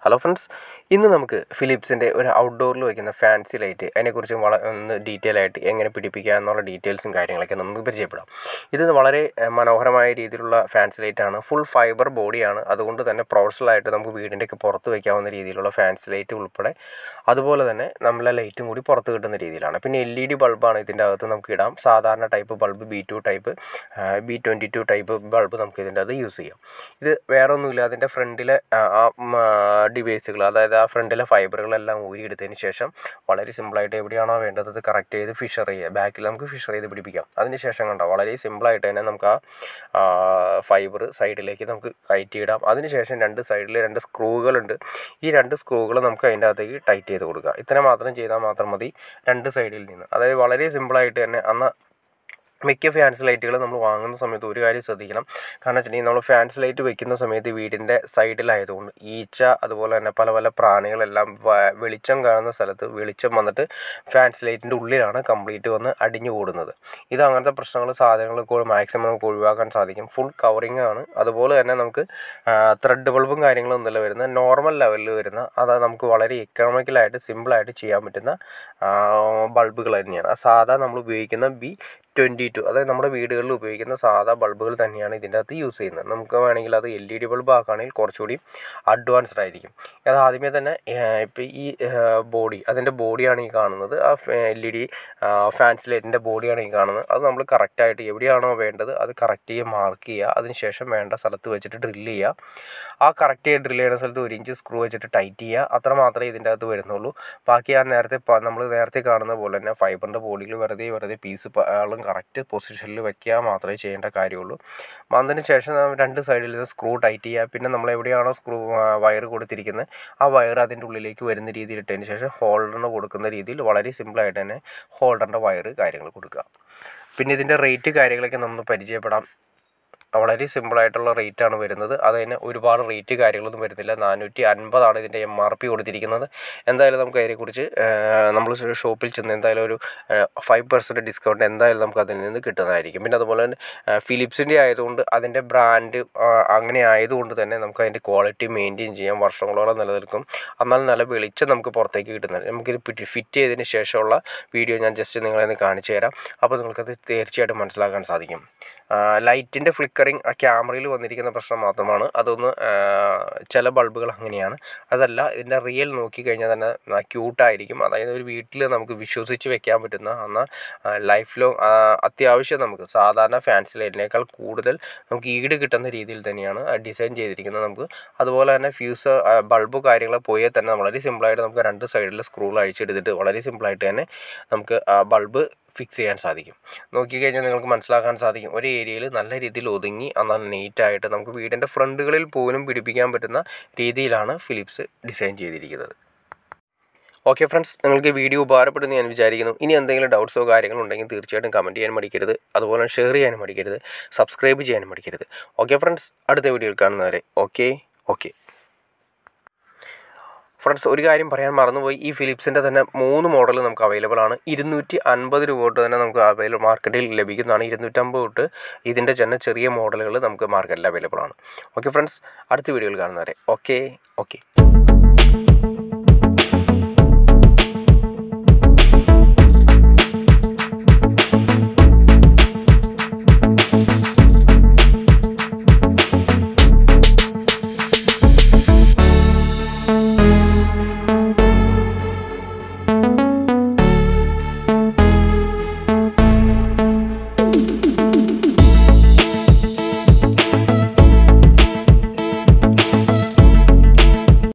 hello friends ഇന്ന് നമുക്ക് ഫിലിപ്സിൻ്റെ ഒരു ഔട്ട്ഡോറിൽ വയ്ക്കുന്ന ഫാൻസി ലൈറ്റ് അതിനെക്കുറിച്ച് വള ഒന്ന് ഡീറ്റെയിൽ ആയിട്ട് എങ്ങനെ പിടിപ്പിക്കുക എന്നുള്ള ഡീറ്റെയിൽസും കാര്യങ്ങളൊക്കെ നമുക്ക് പരിചയപ്പെടാം ഇത് വളരെ ഏഹ്, മനോഹരമായ രീതിയിലുള്ള ഫാൻസി ലൈറ്റാണ് ഫുൾ ഫൈബർ ബോഡിയാണ് അതുകൊണ്ട് തന്നെ പ്രൊഫഷണലായിട്ട് നമുക്ക് വീടിൻ്റെയൊക്കെ പുറത്ത് വയ്ക്കാവുന്ന രീതിയിലുള്ള ഫാൻസി ലൈറ്റ് ഉൾപ്പെടെ അതുപോലെ തന്നെ നമ്മളെ ലൈറ്റും കൂടി പുറത്ത് കിട്ടുന്ന രീതിയിലാണ് പിന്നെ എൽ ഇ ഡി ബൾബാണ് ഇതിൻ്റെ അകത്ത് നമുക്ക് ഇടാം സാധാരണ type bulb B two type B twenty two type bulb നമുക്ക് ഇതിൻ്റെ അത് യൂസ് ചെയ്യാം ഇത് വേറെ ഒന്നുമില്ല അതിൻ്റെ ഫ്രണ്ടിലെ ആ ഡിവൈസുകൾ അതായത് ആ ഫ്രണ്ടിലെ ഫൈബറുകളെല്ലാം ഊരിയെടുത്തതിന് ശേഷം വളരെ സിമ്പിളായിട്ട് എവിടെയാണോ വേണ്ടത് അത് കറക്റ്റ് ചെയ്ത് ഫിഷർ ചെയ്യുക ബാക്കിൽ നമുക്ക് ഫിഷർ ചെയ്ത് പിടിപ്പിക്കാം അതിന് ശേഷം കണ്ടോ വളരെ സിമ്പിളായിട്ട് തന്നെ നമുക്ക് ആ ഫൈബർ സൈഡിലേക്ക് നമുക്ക് കയറ്റിയിടാം അതിന് ശേഷം രണ്ട് സൈഡിൽ രണ്ട് സ്ക്രൂകളുണ്ട് ഈ രണ്ട് സ്ക്രൂകൾ നമുക്ക് അതിൻ്റെ അകത്തേക്ക് ടൈറ്റ് ചെയ്ത് കൊടുക്കുക ഇത്ര മാത്രം ചെയ്താൽ മാത്രം മതി രണ്ട് സൈഡിൽ നിന്ന് അതായത് വളരെ സിമ്പിളായിട്ട് തന്നെ അന്ന് മിക്ക ഫാൻസ് ലൈറ്റുകൾ നമ്മൾ വാങ്ങുന്ന സമയത്ത് ഒരു കാര്യം ശ്രദ്ധിക്കണം കാരണം വെച്ചിട്ടുണ്ടെങ്കിൽ നമ്മൾ ഫാൻസ് ലൈറ്റ് വെക്കുന്ന സമയത്ത് വീടിൻ്റെ സൈഡിലായതുകൊണ്ട് ഈച്ച അതുപോലെ തന്നെ പല പല പ്രാണികളെല്ലാം വ- വെളിച്ചം കാണുന്ന സ്ഥലത്ത് വെളിച്ചം വന്നിട്ട് ഫാൻസ് ലൈറ്റിൻ്റെ ഉള്ളിലാണ് കംപ്ലീറ്റ് വന്ന് അടിഞ്ഞു കൂടുന്നത് ഇത് അങ്ങനത്തെ പ്രശ്നങ്ങൾ സാധനങ്ങൾ മാക്സിമം നമുക്ക് ഒഴിവാക്കാൻ സാധിക്കും ഫുൾ കവറിങ് ആണ് അതുപോലെ തന്നെ നമുക്ക് ത്രെഡ് ബൾബും കാര്യങ്ങളും ഒന്നുമില്ല വരുന്ന നോർമൽ ലെവലിൽ വരുന്ന അത് നമുക്ക് വളരെ എക്കണോമിക്കലായിട്ട് സിമ്പിളായിട്ട് ചെയ്യാൻ പറ്റുന്ന ബൾബുകൾ തന്നെയാണ് ആ സാധാ നമ്മൾ ഉപയോഗിക്കുന്ന ബി ട്വൻറ്റി ടു അതായത് നമ്മുടെ വീടുകളിൽ ഉപയോഗിക്കുന്ന സാധാ ബൾബുകൾ തന്നെയാണ് ഇതിൻ്റെ അകത്ത് യൂസ് ചെയ്യുന്നത് നമുക്ക് വേണമെങ്കിൽ അത് എൽ ഇ ഡി ബൾബ് ആക്കുകയാണെങ്കിൽ കുറച്ചുകൂടി അഡ്വാൻസ്ഡ് ആയിരിക്കും അത് ആദ്യമേ തന്നെ ഇപ്പോൾ ഈ ബോഡി അതിൻ്റെ ബോഡിയാണ് ഈ കാണുന്നത് ആ എൽ ഇ ഡി ഫാൻസ് ലൈറ്റിൻ്റെ ബോഡിയാണ് ഈ കാണുന്നത് അത് നമ്മൾ കറക്റ്റായിട്ട് എവിടെയാണോ വേണ്ടത് അത് കറക്റ്റ് ചെയ്യുക മാർക്ക് ചെയ്യുക അതിനുശേഷം വേണ്ട സ്ഥലത്ത് വെച്ചിട്ട് ഡ്രില്ല് ചെയ്യുക ആ കറക്റ്റ് ചെയ്ത് ഡ്രില്ല് ചെയ്യുന്ന സ്ഥലത്ത് ഒരു ഇഞ്ച് സ്ക്രൂ വെച്ചിട്ട് ടൈറ്റ് ചെയ്യുക അത്ര മാത്രമേ ഇതിൻ്റെ അകത്ത് വരുന്നുള്ളൂ ബാക്കി ആ നേരത്തെ നമ്മൾ നേരത്തെ കാണുന്ന പോലെ തന്നെ ഫൈബറിൻ്റെ ബോഡിയിൽ വെറുതെ വെറുതെ പീസ് ആളും കറക്റ്റ് പൊസിഷനിൽ വെക്കുക മാത്രമേ ചെയ്യേണ്ട കാര്യമുള്ളൂ അതിന് ശേഷം നാം രണ്ട് സൈഡിൽ നിന്ന് സ്ക്രൂ ടൈറ്റ് ചെയ്യുക പിന്നെ നമ്മൾ എവിടെയാണോ സ്ക്രൂ വയർ കൊടുത്തിരിക്കുന്നത് ആ വയർ അതിൻ്റെ ഉള്ളിലേക്ക് വരുന്ന രീതിയിൽ ഇട്ടതിന് ശേഷം ഹോൾഡറിന് കൊടുക്കുന്ന രീതിയിൽ വളരെ സിമ്പിളായിട്ട് തന്നെ ഹോൾഡറിൻ്റെ വയർ കാര്യങ്ങൾ കൊടുക്കുക പിന്നെ ഇതിൻ്റെ റേറ്റ് കാര്യങ്ങളൊക്കെ നമ്മൾ പരിചയപ്പെടാം വളരെ സിമ്പിളായിട്ടുള്ള റേറ്റ് ആണ് വരുന്നത് അതിന് ഒരുപാട് റേറ്റ് കാര്യങ്ങളൊന്നും വരുന്നില്ല നാനൂറ്റി അൻപതാണ് ഇതിൻ്റെ എം ആർ പി കൊടുത്തിരിക്കുന്നത് എന്തായാലും നമുക്ക് അതിനെക്കുറിച്ച് നമ്മൾ ഷോപ്പിൽ ചെന്ന് എന്തായാലും ഒരു ഫൈവ് പെർസെൻറ്റ് ഡിസ്കൗണ്ട് എന്തായാലും നമുക്ക് അതിൽ നിന്ന് കിട്ടുന്നതായിരിക്കും പിന്നെ അതുപോലെ തന്നെ ഫിലിപ്സിൻ്റെ ആയതുകൊണ്ട് അതിൻ്റെ ബ്രാൻഡ് അങ്ങനെ ആയതുകൊണ്ട് തന്നെ നമുക്ക് അതിൻ്റെ ക്വാളിറ്റി മെയിൻറ്റെയിൻ ചെയ്യാൻ വർഷങ്ങളോളം നിലനിൽക്കും എന്നാൽ നല്ല വെളിച്ചം നമുക്ക് പുറത്തേക്ക് കിട്ടുന്നുണ്ട് നമുക്കിത് ഫിറ്റ് ചെയ്തതിന് ശേഷമുള്ള വീഡിയോ ഞാൻ ജസ്റ്റ് നിങ്ങളെ ഒന്ന് കാണിച്ചു തരാം അപ്പോൾ നിങ്ങൾക്കത് തീർച്ചയായിട്ടും മനസ്സിലാക്കാൻ സാധിക്കും ലൈറ്റിൻ്റെ ഫ്ലിക്കറിങ് ആ ക്യാമറയിൽ വന്നിരിക്കുന്ന പ്രശ്നം മാത്രമാണ് അതൊന്ന് ആ, ചില ബൾബുകൾ അങ്ങനെയാണ് അതല്ല ഇതിൻ്റെ റിയൽ നോക്കിക്കഴിഞ്ഞാൽ തന്നെ ക്യൂട്ടായിരിക്കും അതായത് ഒരു വീട്ടിൽ നമുക്ക് വിശ്വസിച്ച് വെക്കാൻ പറ്റുന്ന എന്നാൽ ലൈഫ് ലോങ് അത്യാവശ്യം നമുക്ക് സാധാരണ ഫാൻസി ലൈറ്റിനേക്കാൾ കൂടുതൽ നമുക്ക് ഈട് കിട്ടുന്ന രീതിയിൽ തന്നെയാണ് ഡിസൈൻ ചെയ്തിരിക്കുന്നത് നമുക്ക് അതുപോലെ തന്നെ ഫ്യൂസ് ബൾബ് കാര്യങ്ങൾ പോയാൽ തന്നെ വളരെ സിമ്പിളായിട്ട് നമുക്ക് രണ്ട് സൈഡിൽ സ്ക്രൂ അഴിച്ചെടുത്തിട്ട് വളരെ സിമ്പിളായിട്ട് തന്നെ നമുക്ക് ബൾബ് ഫിക്സ് ചെയ്യാൻ സാധിക്കും നോക്കിക്കഴിഞ്ഞാൽ നിങ്ങൾക്ക് മനസ്സിലാക്കാൻ സാധിക്കും ഒരു ഏരിയയിൽ നല്ല രീതിയിൽ ഒതുങ്ങി എന്നാൽ നീറ്റായിട്ട് നമുക്ക് വീടിൻ്റെ ഫ്രണ്ടുകളിൽ പോലും പിടിപ്പിക്കാൻ പറ്റുന്ന രീതിയിലാണ് ഫിലിപ്സ് ഡിസൈൻ ചെയ്തിരിക്കുന്നത് ഓക്കെ ഫ്രണ്ട്സ് നിങ്ങൾക്ക് വീഡിയോ ഉപകാരപ്പെടുന്നു ഞാൻ വിചാരിക്കുന്നു ഇനി എന്തെങ്കിലും ഡൗട്ട്സോ കാര്യങ്ങളോ ഉണ്ടെങ്കിൽ തീർച്ചയായിട്ടും കമൻറ്റ് ചെയ്യാൻ മടിക്കരുത് അതുപോലെ ഷെയർ ചെയ്യാനും മടിക്കരുത് സബ്സ്ക്രൈബ് ചെയ്യാനും മടിക്കരുത് ഓക്കെ ഫ്രണ്ട്സ് അടുത്ത വീഡിയോയിൽ കാണുന്നവരെ ഓക്കെ ഓക്കെ ഫ്രണ്ട്സ് ഒരു കാര്യം പറയാൻ മറന്നുപോയി ഈ ഫിലിപ്സിൻ്റെ തന്നെ മൂന്ന് മോഡൽ നമുക്ക് അവൈലബിൾ ആണ് ഇരുന്നൂറ്റി അൻപത് രൂപ തൊട്ട് തന്നെ നമുക്ക് അവൈലബിൾ മാർക്കറ്റിൽ ലഭിക്കുന്നതാണ് ഇരുന്നൂറ്റമ്പത് തൊട്ട് ഇതിൻ്റെ തന്നെ ചെറിയ മോഡലുകൾ നമുക്ക് മാർക്കറ്റിൽ അവൈലബിൾ ആണ് ഓക്കെ ഫ്രണ്ട്സ് അടുത്ത വീഡിയോയിൽ കാണുന്നവരെ ഓക്കെ ഓക്കെ